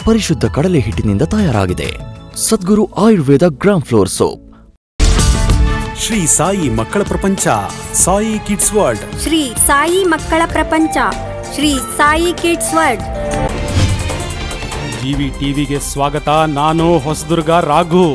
ಪರಿಶುದ್ಧ ಕಡಲೆ ಹಿಟ್ಟಿನಿಂದ ತಯಾರಾಗಿದೆ Sadguru Ayurveda gram flour soap Shri Sai ಮಕ್ಕಳ ಪ್ರಪಂಚ ಸಾಯಿ ಕಿಡ್ಸ್ ವರ್ಲ್ಡ್ ಶ್ರೀ ಸಾಯಿ ಮಕ್ಕಳ ಪ್ರಪಂಚ Shri Sai kids world GV ಟಿವಿಗೆ ಸ್ವಾಗತ ನಾನು ಹೊಸದುರ್ಗ ರಾಘು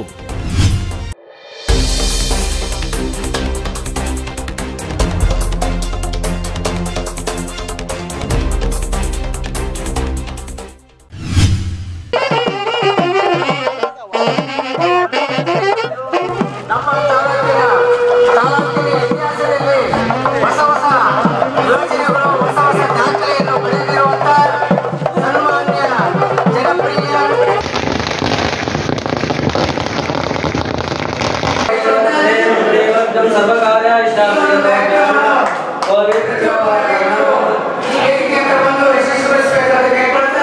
ನಮ್ಮ ತಾಲೂಕಿನ ತಾಲೂಕಿನ ಇತಿಹಾಸದಲ್ಲಿ ಹೊಸ ಹೊಸ ಯೋಜನೆಗಳು ಹೊಸ ಹೊಸ ದಾಖಲೆಯನ್ನು ಬರೆದಿರುವಂತ ಸನ್ಮಾನ್ಯ ಜನಪ್ರಿಯ ಈ ವೇದಿಕೆಗೆ ಬಂದು ಯಶಸ್ವಿಗೊಳಿಸಬೇಕಾದ ಕೇಳ್ಕೊಳ್ತಾ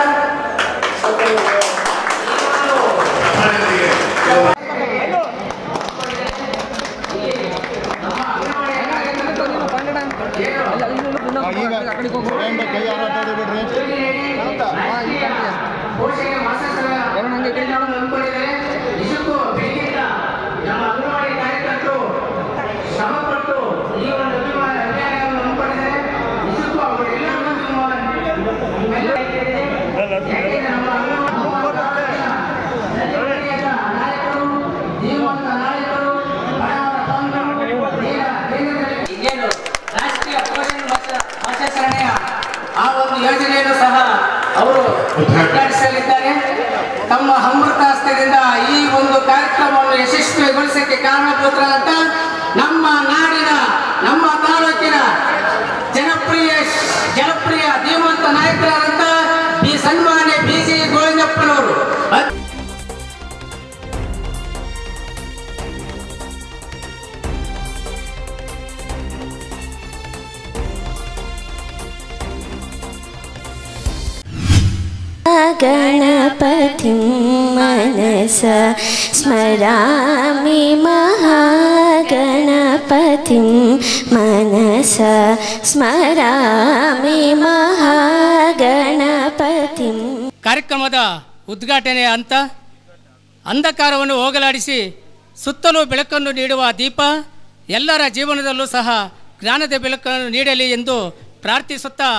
ಪೋಷಣೆ ಮಾಸಾಸನ ಹಮ್ಮಿಕೊಂಡಿದ್ದಾರೆ ನಿಜಕ್ಕೂ ಬೆಳಗ್ಗೆಯಿಂದ ನಮ್ಮ ಅಂಗನವಾಡಿ ಕಾರ್ಯಕರ್ತರು ಶ್ರಮಪಟ್ಟು ಈ ಒಂದು ಅಭಿಮಾನ ಅಭಿಯಾನವನ್ನು ಹಮ್ಮಿಕೊಂಡಿದ್ದಾರೆ ನಿಜಕ್ಕೂ ಅವರೆಲ್ಲರಿಗೂ ನಿಮ್ಮ ನಿಮ್ಮೆಲ್ಲರ ಯಾಕೆಂದ್ರೆ ನಮ್ಮ ಅಂಗನವಾಡಿ ಜನಪ್ರಿಯದ ನಾಯಕರು ಜೀವಂತ ನಾಯಕರು ಬಡವರ ಬಂಧು ನೇರ ಕೇಂದ್ರದಲ್ಲಿ ಇನ್ನೇನು ರಾಷ್ಟ್ರೀಯ ಪೋಷಣೆ ಮಾಸ- ಮಾಸಾಚರಣೆಯ ಆ ಒಂದು ಯೋಜನೆಯನ್ನು ಸಹ ಅವರು ಉದ್ಘಾಟಿಸಲಿದ್ದಾರೆ ತಮ್ಮ ಅಮೃತ ಹಸ್ತದಿಂದ ಈ ಒಂದು ಕಾರ್ಯಕ್ರಮವನ್ನು ಯಶಸ್ವಿಗೊಳಿಸಕ್ಕೆ ಕಾರಣಭೂತರಾದಂತ ನಮ್ಮ ನಾಡಿನ ನಮ್ಮ ತಾಲೂಕಿನ ಜನಪ್ರಿಯ ಜನಪ್ರಿಯ ಧೀಮಂತ ನಾಯಕರಾದಂತ ಈ ಸನ್ಮಾನ್ಯ ಬಿ ಜಿ ಗೋವಿಂದಪ್ಪನವರು ಅತ್- गणपतिं मनसा स्मरामि महागणपतिं मनसा स्मरामि महागणपतिम् ಕಾರ್ಯಕ್ರಮದ ಉದ್ಘಾಟನೆಯ ಹಂತ ಅಂಧಕಾರವನ್ನು ಹೋಗಲಾಡಿಸಿ ಸುತ್ತಲೂ ಬೆಳಕನ್ನು ನೀಡುವ ದೀಪ ಎಲ್ಲರ ಜೀವನದಲ್ಲೂ ಸಹ ಜ್ಞಾನದ ಬೆಳಕನ್ನು ನೀಡಲಿ ಎಂದು ಪ್ರಾರ್ಥಿಸುತ್ತಾ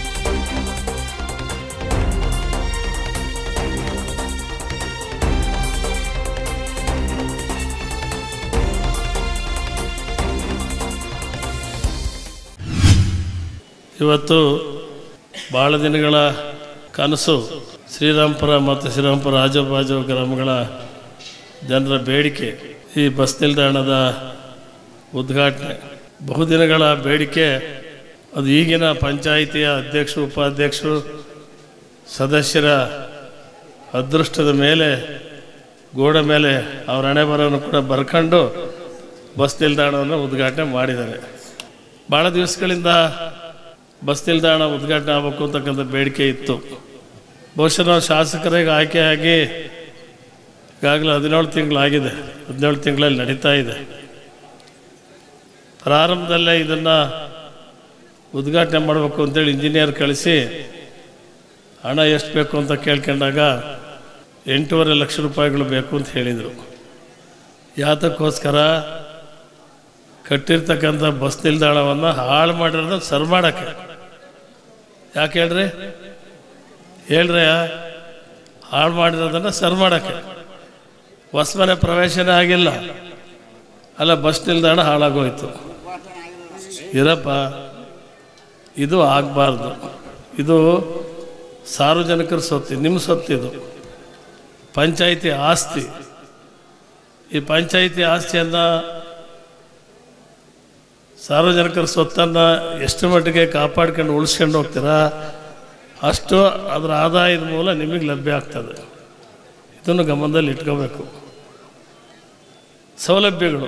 ಇವತ್ತು ಭಾಳ ದಿನಗಳ ಕನಸು ಶ್ರೀರಾಂಪುರ ಮತ್ತು ಶ್ರೀರಾಂಪುರ ಆಜುಬಾಜು ಗ್ರಾಮಗಳ ಜನರ ಬೇಡಿಕೆ ಈ ಬಸ್ ನಿಲ್ದಾಣದ ಉದ್ಘಾಟನೆ ಬಹುದಿನಗಳ ಬೇಡಿಕೆ ಅದು ಈಗಿನ ಪಂಚಾಯಿತಿಯ ಅಧ್ಯಕ್ಷರು ಉಪಾಧ್ಯಕ್ಷರು ಸದಸ್ಯರ ಅದೃಷ್ಟದ ಮೇಲೆ ಗೋಡೆ ಮೇಲೆ ಅವರ ಹಣೆ ಬರವನ್ನು ಕೂಡ ಬರ್ಕೊಂಡು ಬಸ್ ನಿಲ್ದಾಣವನ್ನು ಉದ್ಘಾಟನೆ ಮಾಡಿದ್ದಾರೆ ಭಾಳ ದಿವಸಗಳಿಂದ ಬಸ್ ನಿಲ್ದಾಣ ಉದ್ಘಾಟನೆ ಆಗಬೇಕು ಅಂತಕ್ಕಂಥ ಬೇಡಿಕೆ ಇತ್ತು ಬಹುಶಃ ನಾವು ಶಾಸಕರಿಗೆ ಆಯ್ಕೆಯಾಗಿ ಈಗಾಗಲೇ ಹದಿನೇಳು ತಿಂಗಳಾಗಿದೆ ಹದಿನೇಳು ತಿಂಗಳಲ್ಲಿ ನಡೀತಾ ಇದೆ ಪ್ರಾರಂಭದಲ್ಲೇ ಇದನ್ನು ಉದ್ಘಾಟನೆ ಮಾಡಬೇಕು ಅಂತೇಳಿ ಇಂಜಿನಿಯರ್ ಕಳಿಸಿ ಹಣ ಎಷ್ಟು ಬೇಕು ಅಂತ ಕೇಳ್ಕೊಂಡಾಗ ಎಂಟೂವರೆ ಲಕ್ಷ ರೂಪಾಯಿಗಳು ಬೇಕು ಅಂತ ಹೇಳಿದರು ಯಾತಕ್ಕೋಸ್ಕರ ಕಟ್ಟಿರ್ತಕ್ಕಂಥ ಬಸ್ ನಿಲ್ದಾಣವನ್ನು ಹಾಳು ಮಾಡಿರೋದನ್ನ ಸರ್ ಮಾಡೋಕ್ಕೆ ಯಾಕೆ ಹೇಳ್ರಿ ಹೇಳ್ರಿ ಹಾಳು ಮಾಡಿರೋದನ್ನು ಸರ್ ಮಾಡೋಕ್ಕೆ ಹೊಸ ಮನೆ ಪ್ರವೇಶನೇ ಆಗಿಲ್ಲ ಅಲ್ಲ ಬಸ್ ನಿಲ್ದಾಣ ಹಾಳಾಗೋಯ್ತು ಇರಪ್ಪ ಇದು ಆಗಬಾರ್ದು ಇದು ಸಾರ್ವಜನಿಕರ ಸೊತ್ತು ನಿಮ್ಮ ಸೊತ್ತಿದು ಪಂಚಾಯಿತಿ ಆಸ್ತಿ ಈ ಪಂಚಾಯಿತಿ ಆಸ್ತಿಯನ್ನು ಸಾರ್ವಜನಿಕರ ಸ್ವತ್ತನ್ನು ಎಷ್ಟು ಮಟ್ಟಿಗೆ ಕಾಪಾಡ್ಕೊಂಡು ಉಳಿಸ್ಕೊಂಡು ಹೋಗ್ತೀರಾ ಅಷ್ಟು ಅದರ ಆದಾಯದ ಮೂಲ ನಿಮಗೆ ಲಭ್ಯ ಆಗ್ತದೆ ಇದನ್ನು ಗಮನದಲ್ಲಿ ಇಟ್ಕೋಬೇಕು ಸೌಲಭ್ಯಗಳು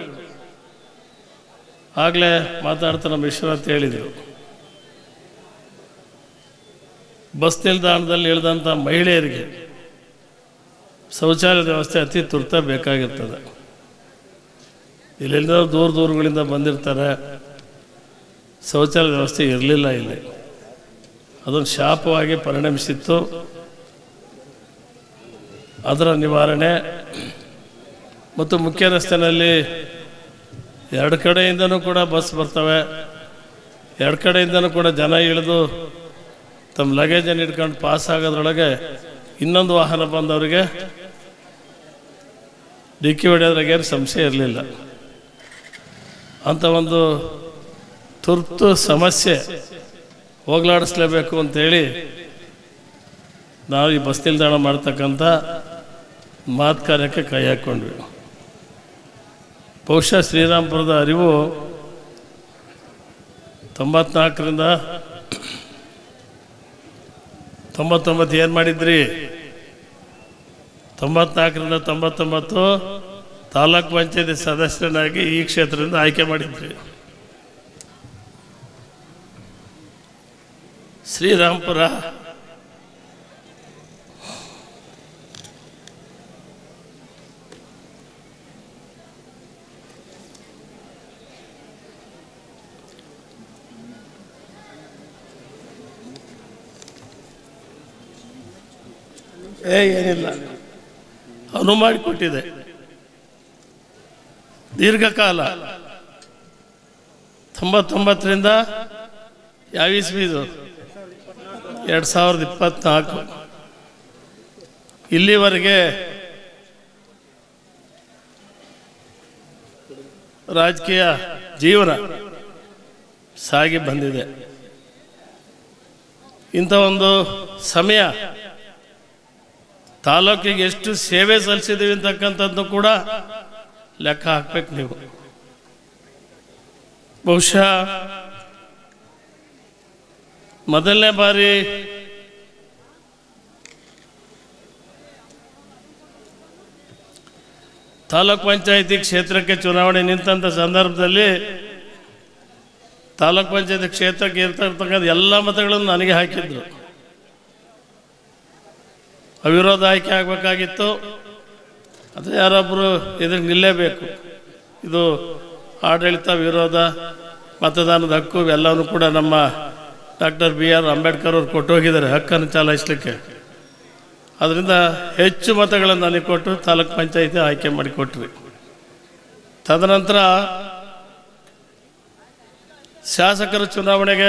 ಆಗಲೇ ಮಾತಾಡ್ತಾ ನಮ್ಮ ವಿಶ್ವನಾಥ್ ಹೇಳಿದರು ಬಸ್ ನಿಲ್ದಾಣದಲ್ಲಿ ಇಳಿದಂಥ ಮಹಿಳೆಯರಿಗೆ ಶೌಚಾಲಯದ ವ್ಯವಸ್ಥೆ ಅತಿ ತುರ್ತ ಬೇಕಾಗಿರ್ತದೆ ಇಲ್ಲೆಲ್ಲೋ ದೂರ ದೂರಗಳಿಂದ ಬಂದಿರ್ತಾರೆ ಶೌಚಾಲಯ ವ್ಯವಸ್ಥೆ ಇರಲಿಲ್ಲ ಇಲ್ಲಿ ಅದೊಂದು ಶಾಪವಾಗಿ ಪರಿಣಮಿಸಿತ್ತು ಅದರ ನಿವಾರಣೆ ಮತ್ತು ಮುಖ್ಯ ರಸ್ತೆಯಲ್ಲಿ ಎರಡು ಕಡೆಯಿಂದನೂ ಕೂಡ ಬಸ್ ಬರ್ತವೆ ಎರಡು ಕಡೆಯಿಂದನೂ ಕೂಡ ಜನ ಇಳಿದು ತಮ್ಮ ಲಗೇಜನ್ನು ಇಟ್ಕೊಂಡು ಪಾಸ್ ಆಗೋದ್ರೊಳಗೆ ಇನ್ನೊಂದು ವಾಹನ ಬಂದವರಿಗೆ ಡಿಕ್ಕಿ ಹೊಡೆಯೋದ್ರಾಗ ಏನು ಸಂಶಯ ಇರಲಿಲ್ಲ ಅಂಥ ಒಂದು ತುರ್ತು ಸಮಸ್ಯೆ ಹೋಗ್ಲಾಡಿಸ್ಲೇಬೇಕು ಅಂತೇಳಿ ನಾವು ಈ ಬಸ್ ನಿಲ್ದಾಣ ಮಾಡ್ತಕ್ಕಂಥ ಮಾತು ಕಾರ್ಯಕ್ಕೆ ಕೈ ಹಾಕ್ಕೊಂಡ್ವಿ ಬಹುಶಃ ಶ್ರೀರಾಮ್ಪುರದ ಅರಿವು ತೊಂಬತ್ನಾಲ್ಕರಿಂದ ತೊಂಬತ್ತೊಂಬತ್ತು ಏನು ಮಾಡಿದ್ರಿ ತೊಂಬತ್ನಾಲ್ಕರಿಂದ ತೊಂಬತ್ತೊಂಬತ್ತು ತಾಲೂಕ್ ಪಂಚಾಯತಿ ಸದಸ್ಯನಾಗಿ ಈ ಕ್ಷೇತ್ರದಿಂದ ಆಯ್ಕೆ ಮಾಡಿದ್ರಿ ಶ್ರೀರಾಮ್ಪುರ ಏ ಏನಿಲ್ಲ ಅನು ಮಾಡಿಕೊಟ್ಟಿದೆ ದೀರ್ಘಕಾಲ ತೊಂಬತ್ತೊಂಬತ್ತರಿಂದ ಯಾವ ಇಸ್ವಿ ಇದು ಎರಡು ಸಾವಿರದ ಇಪ್ಪತ್ನಾಲ್ಕು ಇಲ್ಲಿವರೆಗೆ ರಾಜಕೀಯ ಜೀವನ ಸಾಗಿ ಬಂದಿದೆ ಇಂಥ ಒಂದು ಸಮಯ ತಾಲೂಕಿಗೆ ಎಷ್ಟು ಸೇವೆ ಸಲ್ಲಿಸಿದ್ದೀವಿ ಅಂತಕ್ಕಂಥದ್ದು ಕೂಡ ಲೆಕ್ಕ ಹಾಕ್ಬೇಕು ನೀವು ಬಹುಶಃ ಮೊದಲನೇ ಬಾರಿ ತಾಲೂಕ್ ಪಂಚಾಯತಿ ಕ್ಷೇತ್ರಕ್ಕೆ ಚುನಾವಣೆ ನಿಂತಂಥ ಸಂದರ್ಭದಲ್ಲಿ ತಾಲೂಕ್ ಪಂಚಾಯತಿ ಕ್ಷೇತ್ರಕ್ಕೆ ಇರ್ತಕ್ಕಂಥ ಎಲ್ಲ ಮತಗಳನ್ನು ನನಗೆ ಹಾಕಿದ್ರು ಅವಿರೋಧ ಆಯ್ಕೆ ಆಗಬೇಕಾಗಿತ್ತು ಅದು ಯಾರೊಬ್ಬರು ಇದಕ್ಕೆ ನಿಲ್ಲೇಬೇಕು ಇದು ಆಡಳಿತ ವಿರೋಧ ಮತದಾನದ ಹಕ್ಕು ಇವೆಲ್ಲವೂ ಕೂಡ ನಮ್ಮ ಡಾಕ್ಟರ್ ಬಿ ಆರ್ ಅಂಬೇಡ್ಕರ್ ಅವರು ಕೊಟ್ಟೋಗಿದ್ದಾರೆ ಹಕ್ಕನ್ನು ಚಲಾಯಿಸಲಿಕ್ಕೆ ಅದರಿಂದ ಹೆಚ್ಚು ಮತಗಳನ್ನು ನನಗೆ ಕೊಟ್ಟು ತಾಲೂಕ್ ಪಂಚಾಯತಿ ಆಯ್ಕೆ ಮಾಡಿಕೊಟ್ವಿ ತದನಂತರ ಶಾಸಕರ ಚುನಾವಣೆಗೆ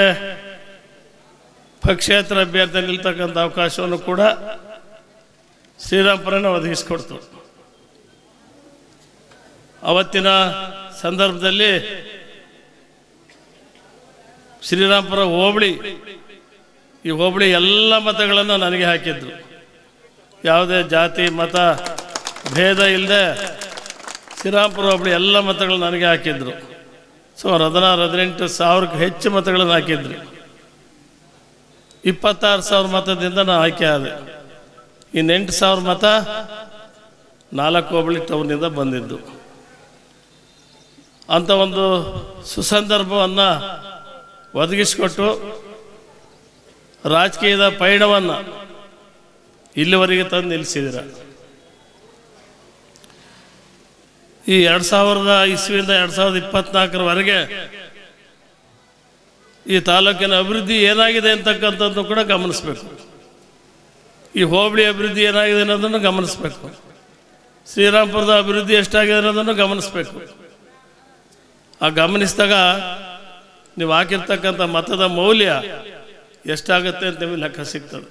ಪಕ್ಷೇತರ ಅಭ್ಯರ್ಥಿ ನಿಲ್ತಕ್ಕಂಥ ಅವಕಾಶವನ್ನು ಕೂಡ ಶ್ರೀರಾಮ್ಪುರನ ಒದಗಿಸಿಕೊಡ್ತು ಅವತ್ತಿನ ಸಂದರ್ಭದಲ್ಲಿ ಶ್ರೀರಾಮ್ಪುರ ಹೋಬಳಿ ಈ ಹೋಬಳಿ ಎಲ್ಲ ಮತಗಳನ್ನು ನನಗೆ ಹಾಕಿದ್ರು ಯಾವುದೇ ಜಾತಿ ಮತ ಭೇದ ಇಲ್ಲದೆ ಶ್ರೀರಾಮ್ಪುರ ಹೋಬಳಿ ಎಲ್ಲ ಮತಗಳು ನನಗೆ ಹಾಕಿದ್ರು ಸುಮಾರು ಹದಿನಾರು ಹದಿನೆಂಟು ಸಾವಿರಕ್ಕೆ ಹೆಚ್ಚು ಮತಗಳನ್ನು ಹಾಕಿದ್ರು ಇಪ್ಪತ್ತಾರು ಸಾವಿರ ಮತದಿಂದ ನಾನು ಆಯ್ಕೆ ಆದೆ ಇನ್ನು ಎಂಟು ಸಾವಿರ ಮತ ನಾಲ್ಕು ಹೋಬಳಿ ಟೌನಿಂದ ಬಂದಿದ್ದು ಅಂಥ ಒಂದು ಸುಸಂದರ್ಭವನ್ನು ಒದಗಿಸಿಕೊಟ್ಟು ರಾಜಕೀಯದ ಪಯಣವನ್ನು ಇಲ್ಲಿವರೆಗೆ ತಂದು ನಿಲ್ಲಿಸಿದ್ದೀರ ಈ ಎರಡು ಸಾವಿರದ ಇಸ್ವಿಯಿಂದ ಎರಡು ಸಾವಿರದ ಇಪ್ಪತ್ನಾಲ್ಕರವರೆಗೆ ಈ ತಾಲೂಕಿನ ಅಭಿವೃದ್ಧಿ ಏನಾಗಿದೆ ಅಂತಕ್ಕಂಥದ್ದು ಕೂಡ ಗಮನಿಸಬೇಕು ಈ ಹೋಬಳಿ ಅಭಿವೃದ್ಧಿ ಏನಾಗಿದೆ ಅನ್ನೋದನ್ನು ಗಮನಿಸಬೇಕು ಶ್ರೀರಾಮ್ಪುರದ ಅಭಿವೃದ್ಧಿ ಎಷ್ಟಾಗಿದೆ ಅನ್ನೋದನ್ನು ಗಮನಿಸಬೇಕು ಆ ಗಮನಿಸಿದಾಗ ನೀವು ಹಾಕಿರ್ತಕ್ಕಂಥ ಮತದ ಮೌಲ್ಯ ಎಷ್ಟಾಗುತ್ತೆ ಅಂತ ನಿಮಗೆ ಲೆಕ್ಕ ಸಿಗ್ತದೆ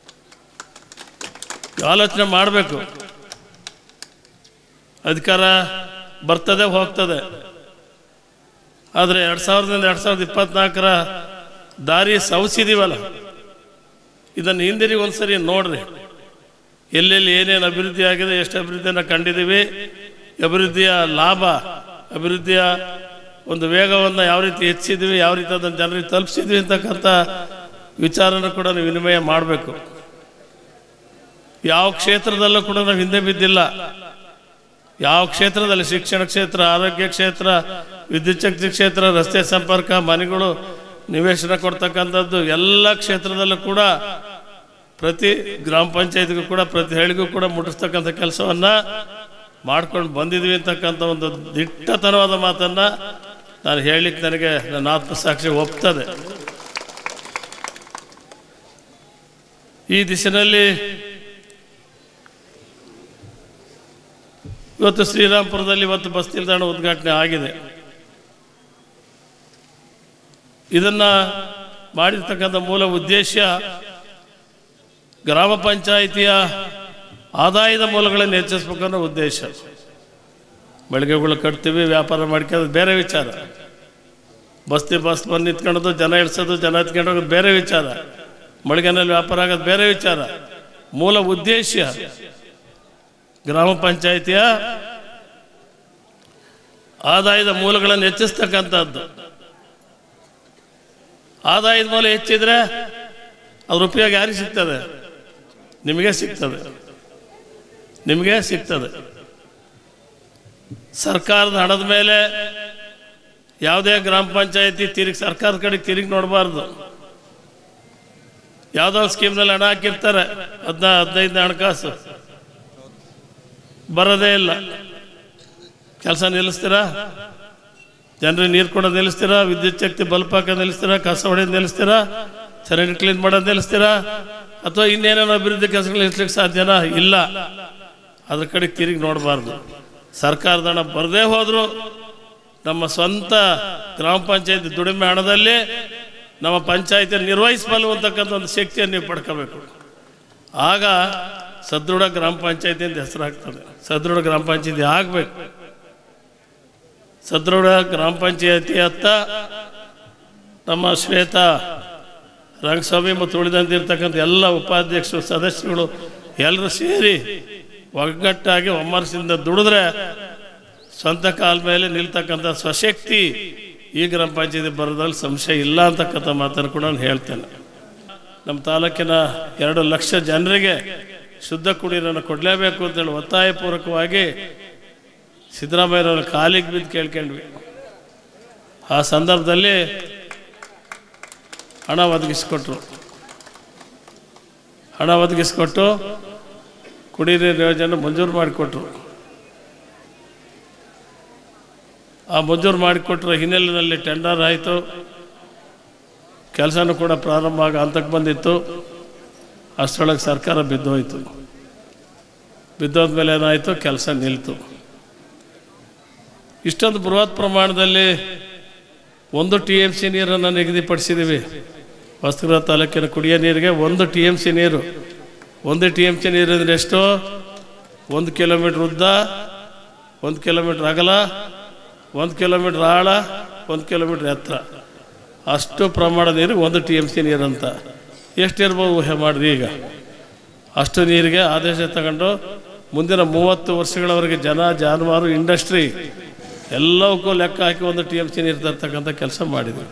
ಆಲೋಚನೆ ಮಾಡಬೇಕು ಅಧಿಕಾರ ಬರ್ತದೆ ಹೋಗ್ತದೆ ಆದರೆ ಎರಡು ಸಾವಿರದಿಂದ ಎರಡು ಸಾವಿರದ ಇಪ್ಪತ್ನಾಲ್ಕರ ದಾರಿ ಸವಸಿದೀವಲ್ಲ ಇದನ್ನು ಹಿಂದಿರುಗಿ ಒಂದ್ಸರಿ ನೋಡ್ರಿ ಎಲ್ಲೆಲ್ಲಿ ಏನೇನು ಅಭಿವೃದ್ಧಿ ಆಗಿದೆ ಎಷ್ಟು ಅಭಿವೃದ್ಧಿಯನ್ನು ಕಂಡಿದ್ದೀವಿ ಅಭಿವೃದ್ಧಿಯ ಲಾಭ ಅಭಿವೃದ್ಧಿಯ ಒಂದು ವೇಗವನ್ನು ಯಾವ ರೀತಿ ಹೆಚ್ಚಿದ್ವಿ ಯಾವ ರೀತಿ ಅದನ್ನು ಜನರಿಗೆ ತಲುಪಿಸಿದ್ವಿ ಅಂತಕ್ಕಂಥ ವಿಚಾರನ ಕೂಡ ನೀವು ವಿನಿಮಯ ಮಾಡಬೇಕು ಯಾವ ಕ್ಷೇತ್ರದಲ್ಲೂ ಕೂಡ ನಾವು ಹಿಂದೆ ಬಿದ್ದಿಲ್ಲ ಯಾವ ಕ್ಷೇತ್ರದಲ್ಲಿ ಶಿಕ್ಷಣ ಕ್ಷೇತ್ರ ಆರೋಗ್ಯ ಕ್ಷೇತ್ರ ವಿದ್ಯುತ್ ಶಕ್ತಿ ಕ್ಷೇತ್ರ ರಸ್ತೆ ಸಂಪರ್ಕ ಮನೆಗಳು ನಿವೇಶನ ಕೊಡ್ತಕ್ಕಂಥದ್ದು ಎಲ್ಲ ಕ್ಷೇತ್ರದಲ್ಲೂ ಕೂಡ ಪ್ರತಿ ಗ್ರಾಮ ಪಂಚಾಯತ್ಗೂ ಕೂಡ ಪ್ರತಿ ಹಳ್ಳಿಗೂ ಕೂಡ ಮುಟ್ಟಿಸ್ತಕ್ಕಂಥ ಕೆಲಸವನ್ನು ಮಾಡ್ಕೊಂಡು ಬಂದಿದ್ವಿ ಅಂತಕ್ಕಂಥ ಒಂದು ದಿಟ್ಟತನವಾದ ಮಾತನ್ನು ನಾನು ಹೇಳಲಿಕ್ಕೆ ನನಗೆ ನನ್ನ ಆತ್ಮಸಾಕ್ಷಿ ಒಪ್ತದೆ ಈ ದಿಶೆಯಲ್ಲಿ ಇವತ್ತು ಶ್ರೀರಾಮ್ಪುರದಲ್ಲಿ ಇವತ್ತು ಬಸ್ ನಿಲ್ದಾಣ ಉದ್ಘಾಟನೆ ಆಗಿದೆ ಇದನ್ನು ಮಾಡಿರ್ತಕ್ಕಂಥ ಮೂಲ ಉದ್ದೇಶ ಗ್ರಾಮ ಪಂಚಾಯಿತಿಯ ಆದಾಯದ ಮೂಲಗಳನ್ನು ಹೆಚ್ಚಿಸ್ಬೇಕು ಅನ್ನೋ ಉದ್ದೇಶ ಮಳಿಗೆಗಳು ಕಟ್ತೀವಿ ವ್ಯಾಪಾರ ಮಾಡ್ಕೊಳ್ಳೋದು ಬೇರೆ ವಿಚಾರ ಬಸ್ತಿ ಬಸ್ ಬಂದು ನಿಂತ್ಕೊಳ್ಳೋದು ಜನ ಇಳಿಸೋದು ಜನ ಎತ್ಕೊಂಡು ಹೋಗೋದು ಬೇರೆ ವಿಚಾರ ಮಳಿಗೆನಲ್ಲಿ ವ್ಯಾಪಾರ ಆಗೋದು ಬೇರೆ ವಿಚಾರ ಮೂಲ ಉದ್ದೇಶ ಗ್ರಾಮ ಪಂಚಾಯಿತಿಯ ಆದಾಯದ ಮೂಲಗಳನ್ನು ಹೆಚ್ಚಿಸ್ತಕ್ಕಂಥದ್ದು ಆದಾಯದ ಮೂಲ ಹೆಚ್ಚಿದ್ರೆ ಅದ್ರ ಉಪಯೋಗ ಯಾರಿಗೆ ಸಿಗ್ತದೆ ನಿಮಗೆ ಸಿಗ್ತದೆ ನಿಮಗೆ ಸಿಗ್ತದೆ ಸರ್ಕಾರದ ಹಣದ ಮೇಲೆ ಯಾವುದೇ ಗ್ರಾಮ ಪಂಚಾಯತಿ ತಿರುಗಿ ಸರ್ಕಾರದ ಕಡೆಗೆ ತಿರುಗಿ ನೋಡಬಾರ್ದು ಯಾವುದೋ ಒಂದು ಸ್ಕೀಮ್ನಲ್ಲಿ ಹಣ ಹಾಕಿರ್ತಾರೆ ಹದಿನ ಹದಿನೈದು ಹಣಕಾಸು ಬರೋದೇ ಇಲ್ಲ ಕೆಲಸ ನಿಲ್ಲಿಸ್ತೀರಾ ಜನರಿಗೆ ನೀರು ಕೊಡೋದು ನಿಲ್ಲಿಸ್ತೀರಾ ವಿದ್ಯುತ್ ಶಕ್ತಿ ಬಲ್ಪ್ ಹಾಕೋದು ನಿಲ್ಲಿಸ್ತೀರಾ ಕಸ ಹೊಡೆಯೋದು ನಿಲ್ಲಿಸ್ತೀರಾ ಚರಂಡಿ ಕ್ಲೀನ್ ಮಾಡೋದು ನಿಲ್ಲಿಸ್ತೀರಾ ಅಥವಾ ಇನ್ನೇನೇನೋ ಅಭಿವೃದ್ಧಿ ಕೆಲಸಗಳು ನಿಲ್ಲಿಸ್ಲಿಕ್ಕೆ ಸಾಧ್ಯನಾ ಇಲ್ಲ ಅದ್ರ ಕಡೆಗೆ ತಿರುಗಿ ನೋಡಬಾರ್ದು ಸರ್ಕಾರದ ಹಣ ಬರದೇ ಹೋದರೂ ನಮ್ಮ ಸ್ವಂತ ಗ್ರಾಮ ಪಂಚಾಯತಿ ದುಡಿಮೆ ಹಣದಲ್ಲಿ ನಮ್ಮ ಪಂಚಾಯತಿ ನಿರ್ವಹಿಸಬಲ್ಲು ಅಂತಕ್ಕಂಥ ಒಂದು ಶಕ್ತಿಯನ್ನು ನೀವು ಪಡ್ಕೋಬೇಕು ಆಗ ಸದೃಢ ಗ್ರಾಮ ಪಂಚಾಯತಿ ಅಂತ ಹೆಸರಾಗ್ತದೆ ಸದೃಢ ಗ್ರಾಮ ಪಂಚಾಯತಿ ಆಗಬೇಕು ಸದೃಢ ಗ್ರಾಮ ಪಂಚಾಯತಿ ಅತ್ತ ನಮ್ಮ ಶ್ವೇತಾ ರಂಗಸ್ವಾಮಿ ಮತ್ತು ಉಳಿದಂತಿರ್ತಕ್ಕಂಥ ಎಲ್ಲ ಉಪಾಧ್ಯಕ್ಷರು ಸದಸ್ಯರುಗಳು ಎಲ್ಲರೂ ಸೇರಿ ಒಗ್ಗಟ್ಟಾಗಿ ಒಮ್ಮರಸಿಂದ ದುಡಿದ್ರೆ ಸ್ವಂತ ಕಾಲ ಮೇಲೆ ನಿಲ್ತಕ್ಕಂಥ ಸ್ವಶಕ್ತಿ ಈ ಗ್ರಾಮ ಪಂಚಾಯತಿ ಬರೋದ್ರಲ್ಲಿ ಸಂಶಯ ಇಲ್ಲ ಅಂತಕ್ಕಂಥ ಮಾತನ್ನು ಕೂಡ ನಾನು ಹೇಳ್ತೇನೆ ನಮ್ಮ ತಾಲೂಕಿನ ಎರಡು ಲಕ್ಷ ಜನರಿಗೆ ಶುದ್ಧ ಕುಡಿಯೋರನ್ನು ಕೊಡಲೇಬೇಕು ಅಂತೇಳಿ ಒತ್ತಾಯಪೂರ್ವಕವಾಗಿ ಸಿದ್ದರಾಮಯ್ಯನವ್ರ ಕಾಲಿಗೆ ಬಿದ್ದು ಕೇಳ್ಕೊಂಡ್ವಿ ಆ ಸಂದರ್ಭದಲ್ಲಿ ಹಣ ಒದಗಿಸ್ಕೊಟ್ರು ಹಣ ಒದಗಿಸ್ಕೊಟ್ಟು ಕುಡಿ ನೀರು ಯೋಜನೆ ಮಂಜೂರು ಮಾಡಿಕೊಟ್ರು ಆ ಮಂಜೂರು ಮಾಡಿಕೊಟ್ರ ಹಿನ್ನೆಲೆಯಲ್ಲಿ ಟೆಂಡರ್ ಆಯಿತು ಕೆಲಸನೂ ಕೂಡ ಪ್ರಾರಂಭ ಆಗ ಹಂತಕ್ಕೆ ಬಂದಿತ್ತು ಅಷ್ಟರೊಳಗೆ ಸರ್ಕಾರ ಬಿದ್ದೋಯ್ತು ಬಿದ್ದೋದ್ಮೇಲೆ ಏನಾಯಿತು ಕೆಲಸ ನಿಲ್ತು ಇಷ್ಟೊಂದು ಬೃಹತ್ ಪ್ರಮಾಣದಲ್ಲಿ ಒಂದು ಟಿ ಎಮ್ ಸಿ ನೀರನ್ನು ನಿಗದಿಪಡಿಸಿದ್ದೀವಿ ಹೊಸದುರ್ಗ ತಾಲೂಕಿನ ಕುಡಿಯೋ ನೀರಿಗೆ ಒಂದು ಟಿ ಎಮ್ ಸಿ ನೀರು ಒಂದು ಟಿ ಎಮ್ ಸಿ ನೀರು ಅಂದರೆ ಎಷ್ಟು ಒಂದು ಕಿಲೋಮೀಟ್ರ್ ಉದ್ದ ಒಂದು ಕಿಲೋಮೀಟ್ರ್ ಅಗಲ ಒಂದು ಕಿಲೋಮೀಟ್ರ್ ಆಳ ಒಂದು ಕಿಲೋಮೀಟ್ರ್ ಎತ್ತರ ಅಷ್ಟು ಪ್ರಮಾಣದ ನೀರು ಒಂದು ಟಿ ಎಮ್ ಸಿ ನೀರು ಅಂತ ಎಷ್ಟಿರ್ಬೋದು ಊಹೆ ಮಾಡಿರಿ ಈಗ ಅಷ್ಟು ನೀರಿಗೆ ಆದೇಶ ತಗೊಂಡು ಮುಂದಿನ ಮೂವತ್ತು ವರ್ಷಗಳವರೆಗೆ ಜನ ಜಾನುವಾರು ಇಂಡಸ್ಟ್ರಿ ಎಲ್ಲವಕ್ಕೂ ಲೆಕ್ಕ ಹಾಕಿ ಒಂದು ಟಿ ಎಮ್ ಸಿ ನೀರು ತರ್ತಕ್ಕಂಥ ಕೆಲಸ ಮಾಡಿದ್ವಿ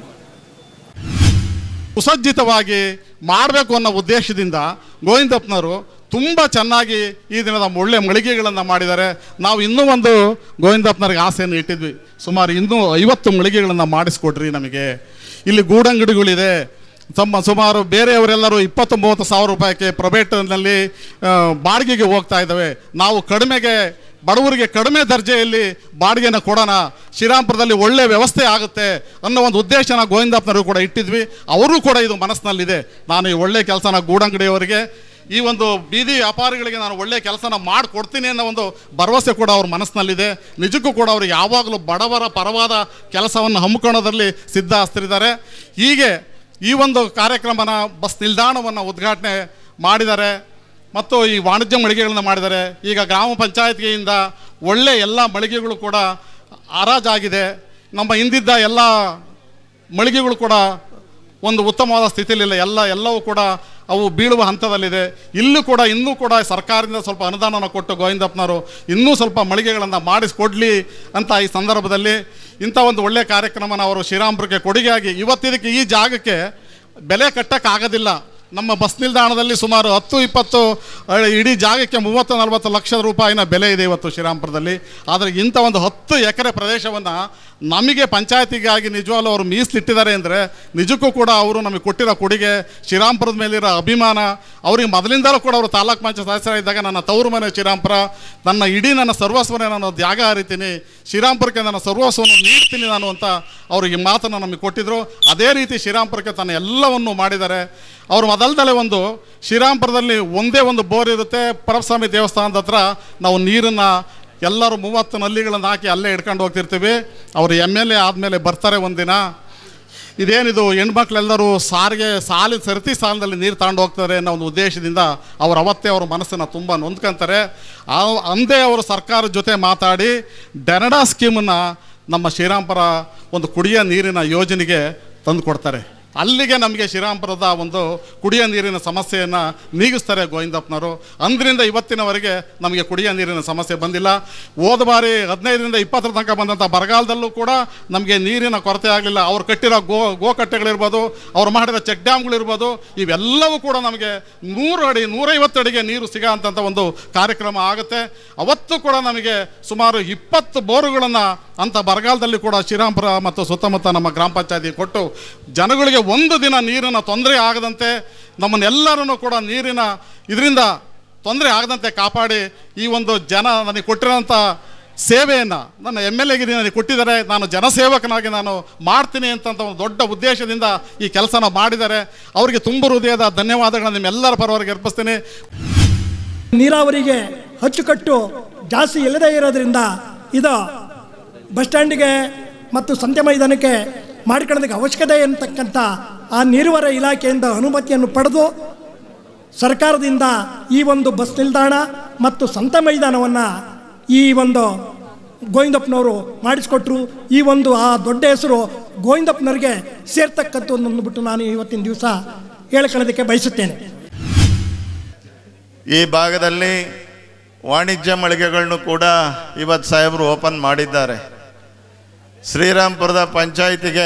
ಸುಸಜ್ಜಿತವಾಗಿ ಮಾಡಬೇಕು ಅನ್ನೋ ಉದ್ದೇಶದಿಂದ ಗೋವಿಂದಪ್ಪನವರು ತುಂಬ ಚೆನ್ನಾಗಿ ಈ ದಿನದ ಒಳ್ಳೆ ಮಳಿಗೆಗಳನ್ನು ಮಾಡಿದ್ದಾರೆ ನಾವು ಇನ್ನೂ ಒಂದು ಗೋವಿಂದಪ್ಪನವ್ರಿಗೆ ಆಸೆಯನ್ನು ಇಟ್ಟಿದ್ವಿ ಸುಮಾರು ಇನ್ನೂ ಐವತ್ತು ಮಳಿಗೆಗಳನ್ನು ಮಾಡಿಸ್ಕೊಡ್ರಿ ನಮಗೆ ಇಲ್ಲಿ ಗೂಡಂಗಡಿಗಳಿದೆ ತಮ್ಮ ಸುಮಾರು ಬೇರೆಯವರೆಲ್ಲರೂ ಇಪ್ಪತ್ತು ಮೂವತ್ತು ಸಾವಿರ ರೂಪಾಯಿಗೆ ಪ್ರೈವೇಟ್ನಲ್ಲಿ ಆ, ಬಾಡಿಗೆಗೆ ಹೋಗ್ತಾ ಇದ್ದಾವೆ ನಾವು ಕಡಿಮೆಗೆ ಬಡವರಿಗೆ ಕಡಿಮೆ ದರ್ಜೆಯಲ್ಲಿ ಬಾಡಿಗೆನ ಕೊಡೋಣ ಶ್ರೀರಾಮ್ಪುರದಲ್ಲಿ ಒಳ್ಳೆ ವ್ಯವಸ್ಥೆ ಆಗುತ್ತೆ ಅನ್ನೋ ಒಂದು ಉದ್ದೇಶನ ಗೋವಿಂದಪ್ಪನವರು ಕೂಡ ಇಟ್ಟಿದ್ವಿ ಅವರು ಕೂಡ ಇದು ಮನಸ್ಸಿನಲ್ಲಿದೆ ನಾನು ಈ ಒಳ್ಳೆ ಕೆಲಸನ ಗೂಡಂಗಡಿಯವರಿಗೆ ಈ ಒಂದು ಬೀದಿ ವ್ಯಾಪಾರಿಗಳಿಗೆ ನಾನು ಒಳ್ಳೆ ಕೆಲಸನ ಮಾಡಿಕೊಡ್ತೀನಿ ಅನ್ನೋ ಒಂದು ಭರವಸೆ ಕೂಡ ಅವ್ರ ಮನಸ್ಸಿನಲ್ಲಿದೆ ನಿಜಕ್ಕೂ ಕೂಡ ಅವರು ಯಾವಾಗಲೂ ಬಡವರ ಪರವಾದ ಕೆಲಸವನ್ನು ಹಮ್ಮಿಕೊಳ್ಳೋದ್ರಲ್ಲಿ ಸಿದ್ಧ ಹಸ್ತಿದ್ದಾರೆ ಹೀಗೆ ಈ ಒಂದು ಕಾರ್ಯಕ್ರಮನ ಬಸ್ ನಿಲ್ದಾಣವನ್ನು ಉದ್ಘಾಟನೆ ಮಾಡಿದ್ದಾರೆ ಮತ್ತು ಈ ವಾಣಿಜ್ಯ ಮಳಿಗೆಗಳನ್ನ ಮಾಡಿದ್ದಾರೆ ಈಗ ಗ್ರಾಮ ಪಂಚಾಯತ್ಗೆಯಿಂದ ಒಳ್ಳೆ ಎಲ್ಲ ಮಳಿಗೆಗಳು ಕೂಡ ಹರಾಜಾಗಿದೆ ನಮ್ಮ ಹಿಂದಿದ್ದ ಎಲ್ಲ ಮಳಿಗೆಗಳು ಕೂಡ ಒಂದು ಉತ್ತಮವಾದ ಸ್ಥಿತಿಯಲ್ಲಿಲ್ಲ ಎಲ್ಲ ಎಲ್ಲವೂ ಕೂಡ ಅವು ಬೀಳುವ ಹಂತದಲ್ಲಿದೆ ಇಲ್ಲೂ ಕೂಡ ಇನ್ನೂ ಕೂಡ ಸರ್ಕಾರದಿಂದ ಸ್ವಲ್ಪ ಅನುದಾನನ ಕೊಟ್ಟು ಗೋವಿಂದಪ್ಪನವರು ಇನ್ನೂ ಸ್ವಲ್ಪ ಮಳಿಗೆಗಳನ್ನು ಮಾಡಿಸ್ಕೊಡ್ಲಿ ಅಂತ ಈ ಸಂದರ್ಭದಲ್ಲಿ ಇಂಥ ಒಂದು ಒಳ್ಳೆಯ ಕಾರ್ಯಕ್ರಮನ ಅವರು ಶ್ರೀರಾಮ್ಪುರಕ್ಕೆ ಕೊಡುಗೆಯಾಗಿ ಇವತ್ತಿದಕ್ಕೆ ಈ ಜಾಗಕ್ಕೆ ಬೆಲೆ ಕಟ್ಟಕ್ಕಾಗೋದಿಲ್ಲ ನಮ್ಮ ಬಸ್ ನಿಲ್ದಾಣದಲ್ಲಿ ಸುಮಾರು ಹತ್ತು ಇಪ್ಪತ್ತು ಅಹ್, ಇಡೀ ಜಾಗಕ್ಕೆ ಮೂವತ್ತು ನಲವತ್ತು ಲಕ್ಷ ರೂಪಾಯಿನ ಬೆಲೆ ಇದೆ ಇವತ್ತು ಶ್ರೀರಾಮ್ಪುರದಲ್ಲಿ ಆದರೆ ಇಂಥ ಒಂದು ಹತ್ತು ಎಕರೆ ಪ್ರದೇಶವನ್ನು ನಮಗೆ ಪಂಚಾಯತಿಗಾಗಿ ನಿಜವಾಗ್ಲೂ ಅವರು ಮೀಸಲಿಟ್ಟಿದ್ದಾರೆ ಅಂದರೆ ನಿಜಕ್ಕೂ ಕೂಡ ಅವರು ನಮಗೆ ಕೊಟ್ಟಿರೋ ಕೊಡುಗೆ ಶ್ರೀರಾಮ್ಪುರದ ಮೇಲಿರೋ ಅಭಿಮಾನ ಅವರಿಗೆ ಮೊದಲಿಂದಲೂ ಕೂಡ ಅವರು ತಾಲೂಕ್ ಪಂಚಾಯತ್ ಸದಸ್ಯರಾಗಿದ್ದಾಗ ನನ್ನ ತವರು ಮನೆ ಶ್ರೀರಾಮ್ಪುರ ನನ್ನ ಇಡೀ ನನ್ನ ಸರ್ವಸ್ವನೇ ನಾನು ತ್ಯಾಗ ಹರಿತೀನಿ ಶ್ರೀರಾಮ್ಪುರಕ್ಕೆ ನನ್ನ ಸರ್ವಸ್ವವನ್ನು ನೀಡ್ತೀನಿ ನಾನು ಅಂತ ಅವರು ಈ ಮಾತನ್ನು ನಮಗೆ ಕೊಟ್ಟಿದ್ದರು ಅದೇ ರೀತಿ ಶ್ರೀರಾಮ್ಪುರಕ್ಕೆ ತನ್ನ ಎಲ್ಲವನ್ನು ಮಾಡಿದ್ದಾರೆ ಅವರು ಮೊದಲದಲ್ಲೇ ಒಂದು ಶ್ರೀರಾಮ್ಪುರದಲ್ಲಿ ಒಂದೇ ಒಂದು ಬೋರ್ ಇರುತ್ತೆ ಪರಮಸ್ವಾಮಿ ದೇವಸ್ಥಾನದ ಹತ್ರ ನಾವು ನೀರನ್ನು ಎಲ್ಲರೂ ಮೂವತ್ತು ನಲ್ಲಿಗಳನ್ನು ಹಾಕಿ ಅಲ್ಲೇ ಹಿಡ್ಕೊಂಡು ಹೋಗ್ತಿರ್ತೀವಿ ಅವರು ಎಮ್ ಎಲ್ ಎ ಆದಮೇಲೆ ಬರ್ತಾರೆ ಒಂದಿನ ಇದೇನಿದು ಹೆಣ್ಮಕ್ಳೆಲ್ಲರೂ ಸಾರಿಗೆ ಸಾಲಿನ ಸರತಿ ಸಾಲದಲ್ಲಿ ನೀರು ತಗೊಂಡು ಹೋಗ್ತಾರೆ ಅನ್ನೋ ಒಂದು ಉದ್ದೇಶದಿಂದ ಅವ್ರು ಅವತ್ತೇ ಅವ್ರ ಮನಸ್ಸನ್ನು ತುಂಬ ನೊಂದ್ಕೊಂತಾರೆ ಆ ಅಂದೇ ಅವರು ಸರ್ಕಾರದ ಜೊತೆ ಮಾತಾಡಿ ಡೆನಡಾ ಸ್ಕೀಮನ್ನು ನಮ್ಮ ಶ್ರೀರಾಂಪುರ ಒಂದು ಕುಡಿಯೋ ನೀರಿನ ಯೋಜನೆಗೆ ತಂದು ಕೊಡ್ತಾರೆ ಅಲ್ಲಿಗೆ ನಮಗೆ ಶ್ರೀರಾಂಪುರದ ಒಂದು ಕುಡಿಯೋ ನೀರಿನ ಸಮಸ್ಯೆಯನ್ನು ನೀಗಿಸ್ತಾರೆ ಗೋವಿಂದಪ್ಪನವರು ಅಂದ್ರಿಂದ ಇವತ್ತಿನವರೆಗೆ ನಮಗೆ ಕುಡಿಯೋ ನೀರಿನ ಸಮಸ್ಯೆ ಬಂದಿಲ್ಲ ಹೋದ ಬಾರಿ ಹದಿನೈದರಿಂದ ಇಪ್ಪತ್ತರ ತನಕ ಬಂದಂಥ ಬರಗಾಲದಲ್ಲೂ ಕೂಡ ನಮಗೆ ನೀರಿನ ಕೊರತೆ ಆಗಲಿಲ್ಲ ಅವ್ರು ಕಟ್ಟಿರೋ ಗೋ ಗೋಕಟ್ಟೆಗಳಿರ್ಬೋದು ಅವ್ರು ಮಾಡಿರೋ ಚೆಕ್ ಡ್ಯಾಮ್ಗಳಿರ್ಬೋದು ಇವೆಲ್ಲವೂ ಕೂಡ ನಮಗೆ ನೂರು ಅಡಿ ನೂರೈವತ್ತು ಅಡಿಗೆ ನೀರು ಸಿಗೋ ಅಂಥ ಒಂದು ಕಾರ್ಯಕ್ರಮ ಆಗುತ್ತೆ ಅವತ್ತು ಕೂಡ ನಮಗೆ ಸುಮಾರು ಇಪ್ಪತ್ತು ಬೋರುಗಳನ್ನು ಅಂಥ ಬರಗಾಲದಲ್ಲಿ ಕೂಡ ಶ್ರೀರಾಂಪುರ ಮತ್ತು ಸುತ್ತಮುತ್ತ ನಮ್ಮ ಗ್ರಾಮ ಪಂಚಾಯತಿ ಕೊಟ್ಟು ಜನಗಳಿಗೆ ಒಂದು ದಿನ ನೀರಿನ ತೊಂದರೆ ಆಗದಂತೆ ನಮ್ಮನ್ನೆಲ್ಲರನ್ನು ಕೂಡ ನೀರಿನ ಇದರಿಂದ ತೊಂದರೆ ಆಗದಂತೆ ಕಾಪಾಡಿ ಈ ಒಂದು ಜನ ನನಗೆ ಕೊಟ್ಟಿರೋಂಥ ಸೇವೆಯನ್ನು ನನ್ನ ಎಮ್ ಎಲ್ ಎಗಿರಿ ನನಗೆ ಕೊಟ್ಟಿದ್ದಾರೆ ನಾನು ಜನಸೇವಕನಾಗಿ ನಾನು ಮಾಡ್ತೀನಿ ಅಂತ ಒಂದು ದೊಡ್ಡ ಉದ್ದೇಶದಿಂದ ಈ ಕೆಲಸನ ಮಾಡಿದ್ದಾರೆ ಅವರಿಗೆ ತುಂಬ ಹೃದಯದ ಧನ್ಯವಾದಗಳನ್ನು ನಿಮ್ಮೆಲ್ಲರ ಪರವಾಗಿ ಅರ್ಪಿಸ್ತೀನಿ ನೀರಾವರಿಗೆ ಅಚ್ಚುಕಟ್ಟು ಜಾಸ್ತಿ ಇಲ್ಲದೇ ಇರೋದ್ರಿಂದ ಇದು ಬಸ್ ಸ್ಟ್ಯಾಂಡಿಗೆ ಮತ್ತು ಸಂತೆ ಮೈದಾನಕ್ಕೆ ಮಾಡಿಕೊಳ್ಳೋದಕ್ಕೆ ಅವಶ್ಯಕತೆ ಅಂತಕ್ಕಂಥ ಆ ನೀರುವರ ಇಲಾಖೆಯಿಂದ ಅನುಮತಿಯನ್ನು ಪಡೆದು ಸರ್ಕಾರದಿಂದ ಈ ಒಂದು ಬಸ್ ನಿಲ್ದಾಣ ಮತ್ತು ಸಂತ ಮೈದಾನವನ್ನು ಈ ಒಂದು ಗೋವಿಂದಪ್ಪನವರು ಮಾಡಿಸ್ಕೊಟ್ರು ಈ ಒಂದು ಆ ದೊಡ್ಡ ಹೆಸರು ಗೋವಿಂದಪ್ಪನವರಿಗೆ ಸೇರ್ತಕ್ಕಂಥ ಅಂದ್ಬಿಟ್ಟು ನಾನು ಇವತ್ತಿನ ದಿವಸ ಹೇಳ್ಕೊಳ್ಳೋದಕ್ಕೆ ಬಯಸುತ್ತೇನೆ ಈ ಭಾಗದಲ್ಲಿ ವಾಣಿಜ್ಯ ಮಳಿಗೆಗಳನ್ನು ಕೂಡ ಇವತ್ತು ಸಾಹೇಬರು ಓಪನ್ ಮಾಡಿದ್ದಾರೆ ಶ್ರೀರಾಮ್ಪುರದ ಪಂಚಾಯಿತಿಗೆ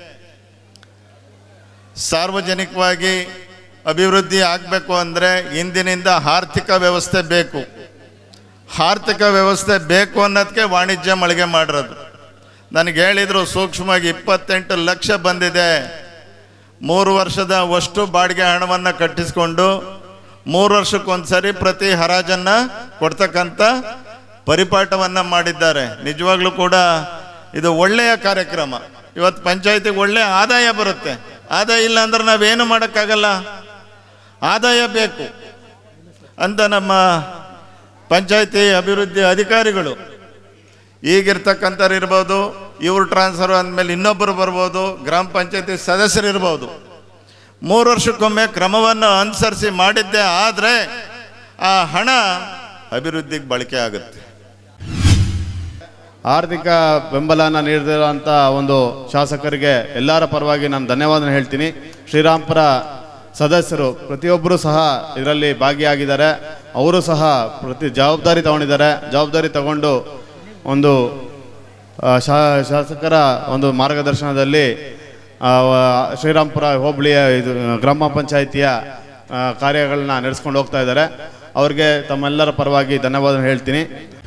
ಸಾರ್ವಜನಿಕವಾಗಿ ಅಭಿವೃದ್ಧಿ ಆಗಬೇಕು ಅಂದರೆ ಇಂದಿನಿಂದ ಆರ್ಥಿಕ ವ್ಯವಸ್ಥೆ ಬೇಕು ಆರ್ಥಿಕ ವ್ಯವಸ್ಥೆ ಬೇಕು ಅನ್ನೋದಕ್ಕೆ ವಾಣಿಜ್ಯ ಮಳಿಗೆ ಮಾಡಿರೋದು ನನಗೆ ಹೇಳಿದರು ಸೂಕ್ಷ್ಮವಾಗಿ ಇಪ್ಪತ್ತೆಂಟು ಲಕ್ಷ ಬಂದಿದೆ ಮೂರು ವರ್ಷದ ಅಷ್ಟು ಬಾಡಿಗೆ ಹಣವನ್ನು ಕಟ್ಟಿಸ್ಕೊಂಡು ಮೂರು ವರ್ಷಕ್ಕೊಂದ್ಸರಿ ಪ್ರತಿ ಹರಾಜನ್ನು ಕೊಡ್ತಕ್ಕಂಥ ಪರಿಪಾಠವನ್ನು ಮಾಡಿದ್ದಾರೆ ನಿಜವಾಗ್ಲೂ ಕೂಡ ಇದು ಒಳ್ಳೆಯ ಕಾರ್ಯಕ್ರಮ ಇವತ್ತು ಪಂಚಾಯತಿಗೆ ಒಳ್ಳೆಯ ಆದಾಯ ಬರುತ್ತೆ ಆದಾಯ ಇಲ್ಲ ಅಂದ್ರೆ ನಾವೇನು ಮಾಡೋಕ್ಕಾಗಲ್ಲ ಆದಾಯ ಬೇಕು ಅಂತ ನಮ್ಮ ಪಂಚಾಯತಿ ಅಭಿವೃದ್ಧಿ ಅಧಿಕಾರಿಗಳು ಈಗಿರ್ತಕ್ಕಂಥವ್ರು ಇರ್ಬೋದು ಇವ್ರು ಟ್ರಾನ್ಸ್ಫರ್ ಅಂದಮೇಲೆ ಇನ್ನೊಬ್ಬರು ಬರ್ಬೋದು ಗ್ರಾಮ ಪಂಚಾಯತಿ ಸದಸ್ಯರು ಇರ್ಬೋದು ಮೂರು ವರ್ಷಕ್ಕೊಮ್ಮೆ ಕ್ರಮವನ್ನು ಅನುಸರಿಸಿ ಮಾಡಿದ್ದೆ ಆದರೆ ಆ ಹಣ ಅಭಿವೃದ್ಧಿಗೆ ಬಳಕೆ ಆಗುತ್ತೆ ಆರ್ಥಿಕ ಬೆಂಬಲನ ನೀಡಿದಿರೋಂಥ ಒಂದು ಶಾಸಕರಿಗೆ ಎಲ್ಲರ ಪರವಾಗಿ ನಾನು ಧನ್ಯವಾದ ಹೇಳ್ತೀನಿ ಶ್ರೀರಾಮ್ಪುರ ಸದಸ್ಯರು ಪ್ರತಿಯೊಬ್ಬರು ಸಹ ಇದರಲ್ಲಿ ಭಾಗಿಯಾಗಿದ್ದಾರೆ ಅವರು ಸಹ ಪ್ರತಿ ಜವಾಬ್ದಾರಿ ತಗೊಂಡಿದ್ದಾರೆ ಜವಾಬ್ದಾರಿ ತಗೊಂಡು ಒಂದು ಆ, ಶಾ ಶಾಸಕರ ಒಂದು ಮಾರ್ಗದರ್ಶನದಲ್ಲಿ ಆ, ವ- ಶ್ರೀರಾಮ್ಪುರ ಹೋಬಳಿಯ ಇದು ಗ್ರಾಮ ಪಂಚಾಯಿತಿಯ ಆ, ಕಾರ್ಯಗಳನ್ನ ನಡೆಸ್ಕೊಂಡು ಹೋಗ್ತಾ ಇದ್ದಾರೆ ಅವ್ರಿಗೆ ತಮ್ಮೆಲ್ಲರ ಪರವಾಗಿ ಧನ್ಯವಾದ ಹೇಳ್ತೀನಿ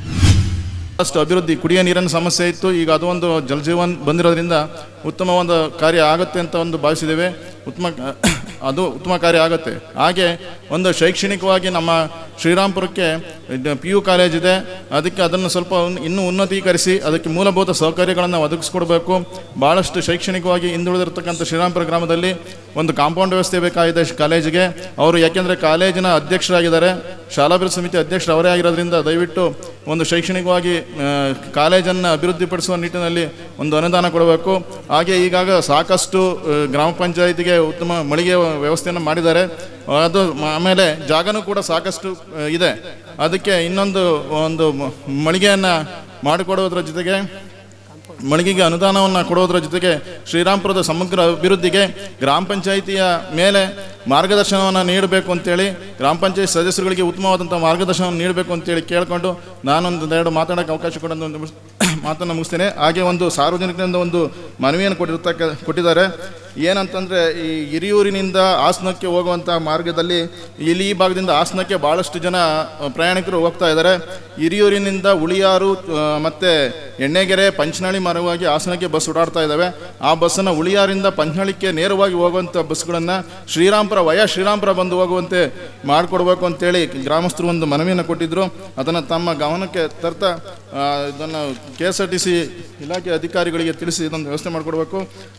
ಅಷ್ಟು ಅಭಿವೃದ್ಧಿ ಕುಡಿಯೋ ನೀರಿನ ಸಮಸ್ಯೆ ಇತ್ತು ಈಗ ಅದು ಒಂದು ಜಲಜೀವನ್ ಬಂದಿರೋದ್ರಿಂದ ಉತ್ತಮ ಒಂದು ಕಾರ್ಯ ಆಗುತ್ತೆ ಅಂತ ಒಂದು ಭಾವಿಸಿದ್ದೇವೆ ಉತ್ತಮ ಅದು ಉತ್ತಮ ಕಾರ್ಯ ಆಗುತ್ತೆ ಹಾಗೆ ಒಂದು ಶೈಕ್ಷಣಿಕವಾಗಿ ನಮ್ಮ ಶ್ರೀರಾಮ್ಪುರಕ್ಕೆ ಪಿ ಯು ಕಾಲೇಜ್ ಇದೆ ಅದಕ್ಕೆ ಅದನ್ನು ಸ್ವಲ್ಪ ಉನ್- ಇನ್ನೂ ಉನ್ನತೀಕರಿಸಿ ಅದಕ್ಕೆ ಮೂಲಭೂತ ಸೌಕರ್ಯಗಳನ್ನು ಒದಗಿಸ್ಕೊಡ್ಬೇಕು ಭಾಳಷ್ಟು ಶೈಕ್ಷಣಿಕವಾಗಿ ಹಿಂದುಳಿದಿರ್ತಕ್ಕಂಥ ಶ್ರೀರಾಮ್ಪುರ ಗ್ರಾಮದಲ್ಲಿ ಒಂದು ಕಾಂಪೌಂಡ್ ವ್ಯವಸ್ಥೆ ಬೇಕಾಗಿದೆ ಶ್- ಕಾಲೇಜಿಗೆ ಅವರು ಯಾಕೆಂದರೆ ಕಾಲೇಜಿನ ಅಧ್ಯಕ್ಷರಾಗಿದ್ದಾರೆ ಶಾಲಾಭಿವೃದ್ಧಿ ಸಮಿತಿ ಅಧ್ಯಕ್ಷರು ಅವರೇ ಆಗಿರೋದ್ರಿಂದ ದಯವಿಟ್ಟು ಒಂದು ಶೈಕ್ಷಣಿಕವಾಗಿ ಆ, ಕಾಲೇಜನ್ನು ಅಭಿವೃದ್ಧಿಪಡಿಸುವ ನಿಟ್ಟಿನಲ್ಲಿ ಒಂದು ಅನುದಾನ ಕೊಡಬೇಕು ಹಾಗೆ ಈಗಾಗ ಸಾಕಷ್ಟು ಆ, ಗ್ರಾಮ ಪಂಚಾಯಿತಿಗೆ ಉತ್ತಮ ಮಳಿಗೆ ವ್ಯವಸ್ಥೆಯನ್ನು ಮಾಡಿದ್ದಾರೆ ಅದು ಮ- ಆಮೇಲೆ ಜಾಗನೂ ಕೂಡ ಸಾಕಷ್ಟು ಆ, ಇದೆ ಅದಕ್ಕೆ ಇನ್ನೊಂದು ಒಂದು ಮ- ಮಳಿಗೆಯನ್ನು ಮಾಡಿಕೊಡೋದ್ರ ಜೊತೆಗೆ ಮಳಿಗೆಗೆ ಅನುದಾನವನ್ನು ಕೊಡೋದ್ರ ಜೊತೆಗೆ ಶ್ರೀರಾಮ್ಪುರದ ಸಮಗ್ರ ಅಭಿವೃದ್ಧಿಗೆ ಗ್ರಾಮ ಪಂಚಾಯಿತಿಯ ಮೇಲೆ ಮಾರ್ಗದರ್ಶನವನ್ನು ನೀಡಬೇಕು ಅಂತೇಳಿ ಗ್ರಾಮ ಪಂಚಾಯತ್ ಸದಸ್ಯರುಗಳಿಗೆ ಉತ್ತಮವಾದಂಥ ಮಾರ್ಗದರ್ಶನವನ್ನು ನೀಡಬೇಕು ಅಂತೇಳಿ ಕೇಳಿಕೊಂಡು ನಾನೊಂದು ಎರಡು ಮಾತಾಡೋಕ್ಕೆ ಅವಕಾಶ ಕೊಡೋದು ಒಂದು ಮುಗಿಸ್- ಮಾತನ್ನು ಮುಗಿಸ್ತೇನೆ ಹಾಗೆ ಒಂದು ಸಾರ್ವಜನಿಕರಿಂದ ಒಂದು ಮನವಿಯನ್ನು ಕೊಟ್ಟಿರ್ತಕ್ಕ ಕೊಟ್ಟಿದ್ದಾರೆ ಏನಂತಂದರೆ ಈ ಹಿರಿಯೂರಿನಿಂದ ಹಾಸನಕ್ಕೆ ಹೋಗುವಂಥ ಮಾರ್ಗದಲ್ಲಿ ಇಲ್ಲಿ ಈ ಭಾಗದಿಂದ ಹಾಸನಕ್ಕೆ ಭಾಳಷ್ಟು ಜನ ಅ, ಪ್ರಯಾಣಿಕರು ಹೋಗ್ತಾ ಇದ್ದಾರೆ ಹಿರಿಯೂರಿನಿಂದ ಉಳಿಯಾರು ಆ, ಮತ್ತು ಎಣ್ಣೆಗೆರೆ ಪಂಚನಹಳ್ಳಿ ಮಾರ್ಗವಾಗಿ ಹಾಸನಕ್ಕೆ ಬಸ್ ಓಡಾಡ್ತಾ ಇದ್ದಾವೆ ಆ ಬಸ್ಸನ್ನು ಉಳಿಯಾರಿಂದ ಪಂಚನಹಳ್ಳಿಗೆ ನೇರವಾಗಿ ಹೋಗುವಂಥ ಬಸ್ಗಳನ್ನು ಶ್ರೀರಾಮ್ಪುರ ವಯ ಶ್ರೀರಾಮ್ಪುರ ಬಂದು ಹೋಗುವಂತೆ ಮಾಡಿಕೊಡ್ಬೇಕು ಅಂತೇಳಿ ಗ್ರಾಮಸ್ಥರು ಒಂದು ಮನವಿಯನ್ನು ಕೊಟ್ಟಿದ್ದರು ಅದನ್ನು ತಮ್ಮ ಗಮನಕ್ಕೆ ತರ್ತಾ ಆ, ಇದನ್ನು K S R T C ಇಲಾಖೆ ಅಧಿಕಾರಿಗಳಿಗೆ ತಿಳಿಸಿ ಇದೊಂದು ವ್ಯವಸ್ಥೆ ಮಾಡಿಕೊಡ್ಬೇಕು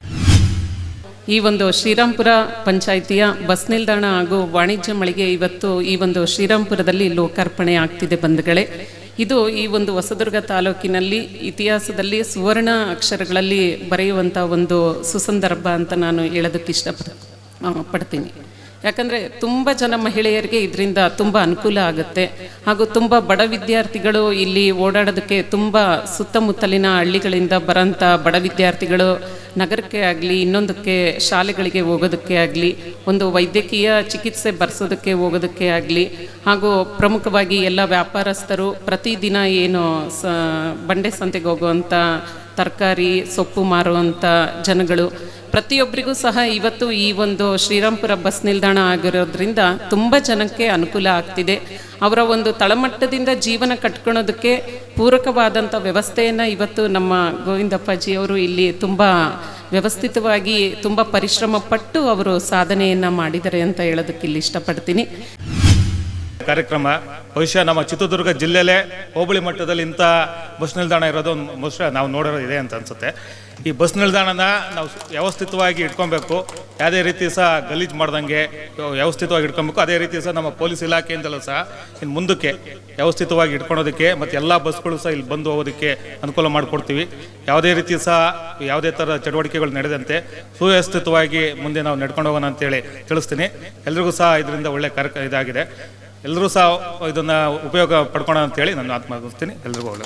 ಈ ಒಂದು ಶ್ರೀರಾಮ್ಪುರ ಪಂಚಾಯಿತಿಯ ಬಸ್ ನಿಲ್ದಾಣ ಹಾಗೂ ವಾಣಿಜ್ಯ ಮಳಿಗೆ ಇವತ್ತು ಈ ಒಂದು ಶ್ರೀರಾಮ್ಪುರದಲ್ಲಿ ಲೋಕಾರ್ಪಣೆ ಆಗ್ತಿದೆ ಬಂಧುಗಳೇ ಇದು ಈ ಒಂದು ಹೊಸದುರ್ಗ ತಾಲೂಕಿನಲ್ಲಿ ಇತಿಹಾಸದಲ್ಲಿ ಸುವರ್ಣ ಅಕ್ಷರಗಳಲ್ಲಿ ಬರೆಯುವಂಥ ಒಂದು ಸುಸಂದರ್ಭ ಅಂತ ನಾನು ಹೇಳೋದಕ್ಕೆ ಇಷ್ಟಪಡ ಆ, ಪಡ್ತೀನಿ ಯಾಕಂದರೆ ತುಂಬ ಜನ ಮಹಿಳೆಯರಿಗೆ ಇದರಿಂದ ತುಂಬ ಅನುಕೂಲ ಆಗುತ್ತೆ ಹಾಗೂ ತುಂಬ ಬಡ ವಿದ್ಯಾರ್ಥಿಗಳು ಇಲ್ಲಿ ಓಡಾಡೋದಕ್ಕೆ ತುಂಬ ಸುತ್ತಮುತ್ತಲಿನ ಹಳ್ಳಿಗಳಿಂದ ಬರೋಂಥ ಬಡ ವಿದ್ಯಾರ್ಥಿಗಳು ನಗರಕ್ಕೆ ಆಗಲಿ ಇನ್ನೊಂದಕ್ಕೆ ಶಾಲೆಗಳಿಗೆ ಹೋಗೋದಕ್ಕೆ ಆಗಲಿ ಒಂದು ವೈದ್ಯಕೀಯ ಚಿಕಿತ್ಸೆ ಬರ್ಸೋದಕ್ಕೆ ಹೋಗೋದಕ್ಕೆ ಆಗಲಿ ಹಾಗೂ ಪ್ರಮುಖವಾಗಿ ಎಲ್ಲ ವ್ಯಾಪಾರಸ್ಥರು ಪ್ರತಿದಿನ ಏನು ಸ ಬಂಡೆ ಸಂತೆಗೆ ಹೋಗುವಂಥ ತರಕಾರಿ ಸೊಪ್ಪು ಮಾರುವಂಥ ಜನಗಳು ಪ್ರತಿಯೊಬ್ಬರಿಗೂ ಸಹ ಇವತ್ತು ಈ ಒಂದು ಶ್ರೀರಾಮ್ಪುರ ಬಸ್ ನಿಲ್ದಾಣ ಆಗಿರೋದ್ರಿಂದ ತುಂಬ ಜನಕ್ಕೆ ಅನುಕೂಲ ಆಗ್ತಿದೆ ಅವರ ಒಂದು ತಳಮಟ್ಟದಿಂದ ಜೀವನ ಕಟ್ಕೊಳೋದಕ್ಕೆ ಪೂರಕವಾದಂಥ ವ್ಯವಸ್ಥೆಯನ್ನು ಇವತ್ತು ನಮ್ಮ ಗೋವಿಂದಪ್ಪಾಜಿಯವರು ಇಲ್ಲಿ ತುಂಬ ವ್ಯವಸ್ಥಿತವಾಗಿ ತುಂಬ ಪರಿಶ್ರಮ ಪಟ್ಟು ಅವರು ಸಾಧನೆಯನ್ನು ಮಾಡಿದ್ದಾರೆ ಅಂತ ಹೇಳೋದಕ್ಕೆ ಇಲ್ಲಿ ಇಷ್ಟಪಡ್ತೀನಿ ಕಾರ್ಯಕ್ರಮ ಬಹುಶಃ ನಮ್ಮ ಚಿತ್ರದುರ್ಗ ಜಿಲ್ಲೆಲೇ ಹೋಬಳಿ ಮಟ್ಟದಲ್ಲಿ ಇಂಥ ಬಸ್ ನಿಲ್ದಾಣ ಇರೋದು ಒಂದು ಬಹುಶಃ ನಾವು ನೋಡಿರೋದು ಇದೆ ಅಂತ ಅನ್ಸುತ್ತೆ ಈ ಬಸ್ ನಿಲ್ದಾಣನ ನಾವು ವ್ಯವಸ್ಥಿತವಾಗಿ ಇಟ್ಕೊಬೇಕು ಯಾವುದೇ ರೀತಿ ಸಹ ಗಲೀಜು ಮಾಡ್ದಂಗೆ ವ್ಯವಸ್ಥಿತವಾಗಿ ಇಟ್ಕೊಬೇಕು ಅದೇ ರೀತಿ ಸಹ ನಮ್ಮ ಪೊಲೀಸ್ ಇಲಾಖೆಯಿಂದಲೂ ಸಹ ಇನ್ನು ಮುಂದಕ್ಕೆ ವ್ಯವಸ್ಥಿತವಾಗಿ ಇಟ್ಕೊಳೋದಕ್ಕೆ ಮತ್ತು ಎಲ್ಲ ಬಸ್ಗಳು ಸಹ ಇಲ್ಲಿ ಬಂದು ಹೋಗೋದಕ್ಕೆ ಅನುಕೂಲ ಮಾಡಿಕೊಡ್ತೀವಿ ಯಾವುದೇ ರೀತಿ ಸಹ ಯಾವುದೇ ಥರ ಚಟುವಟಿಕೆಗಳು ನಡೆದಂತೆ ಸುವ್ಯವಸ್ಥಿತವಾಗಿ ಮುಂದೆ ನಾವು ನಡ್ಕೊಂಡು ಹೋಗೋಣ ಅಂತೇಳಿ ತಿಳಿಸ್ತೀನಿ ಎಲ್ರಿಗೂ ಸಹ ಇದರಿಂದ ಒಳ್ಳೆ ಕಾರ್ಯ ಇದಾಗಿದೆ ಎಲ್ಲರೂ ಸಹ ಇದನ್ನು ಉಪಯೋಗ ಪಡ್ಕೊಳ್ಳೋಣ ಅಂತೇಳಿ ನಾನು ಆತ್ಮಗಿಸ್ತೀನಿ ಎಲ್ರಿಗೂ ಒಳ್ಳೆ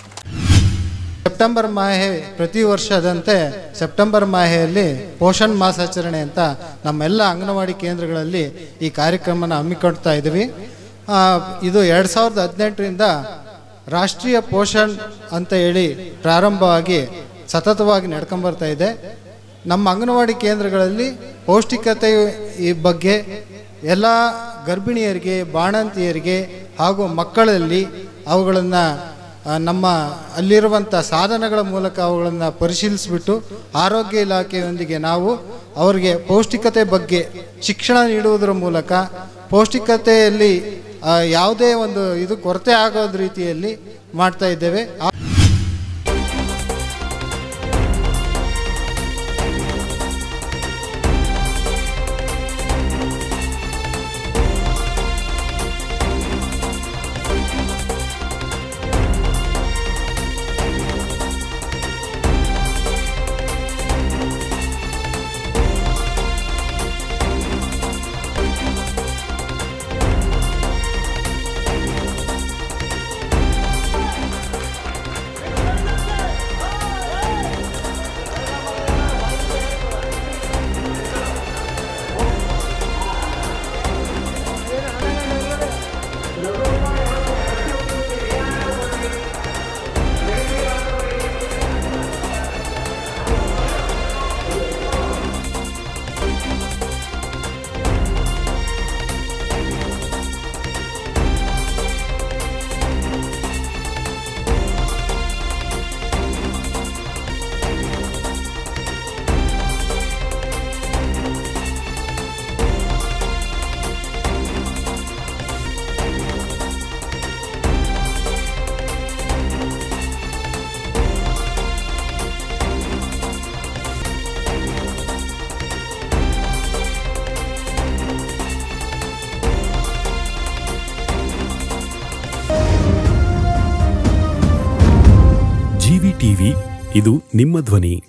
ಸೆಪ್ಟೆಂಬರ್ ಮಾಹೆ ಪ್ರತಿ ವರ್ಷದಂತೆ ಸೆಪ್ಟೆಂಬರ್ ಮಾಹೆಯಲ್ಲಿ ಪೋಷಣ್ ಮಾಸಾಚರಣೆ ಅಂತ ನಮ್ಮೆಲ್ಲ ಅಂಗನವಾಡಿ ಕೇಂದ್ರಗಳಲ್ಲಿ ಈ ಕಾರ್ಯಕ್ರಮನ ಹಮ್ಮಿಕೊಳ್ತಾ ಇದ್ದೀವಿ ಆ, ಇದು ಎರಡು ಸಾವಿರದ ಹದಿನೆಂಟರಿಂದ ರಾಷ್ಟ್ರೀಯ ಪೋಷಣ್ ಅಂತ ಹೇಳಿ ಪ್ರಾರಂಭವಾಗಿ ಸತತವಾಗಿ ನಡ್ಕೊಂಬರ್ತಾ ಇದೆ ನಮ್ಮ ಅಂಗನವಾಡಿ ಕೇಂದ್ರಗಳಲ್ಲಿ ಪೌಷ್ಟಿಕತೆ ಈ ಬಗ್ಗೆ ಎಲ್ಲ ಗರ್ಭಿಣಿಯರಿಗೆ ಬಾಣಂತಿಯರಿಗೆ ಹಾಗೂ ಮಕ್ಕಳಲ್ಲಿ ಅವುಗಳನ್ನು ಆ, ನಮ್ಮ ಅಲ್ಲಿರುವಂಥ ಸಾಧನಗಳ ಮೂಲಕ ಅವುಗಳನ್ನು ಪರಿಶೀಲಿಸಿಬಿಟ್ಟು ಆರೋಗ್ಯ ಇಲಾಖೆಯೊಂದಿಗೆ ನಾವು ಅವರಿಗೆ ಪೌಷ್ಟಿಕತೆ ಬಗ್ಗೆ ಶಿಕ್ಷಣ ನೀಡುವುದರ ಮೂಲಕ ಪೌಷ್ಟಿಕತೆಯಲ್ಲಿ ಆ, ಯಾವುದೇ ಒಂದು ಇದು ಕೊರತೆ ಆಗೋದ ರೀತಿಯಲ್ಲಿ ಮಾಡ್ತಾ ಇದ್ದೇವೆ ಆ- ಜಿವಿ ಟಿವಿ ಇದು ನಿಮ್ಮ ಧ್ವನಿ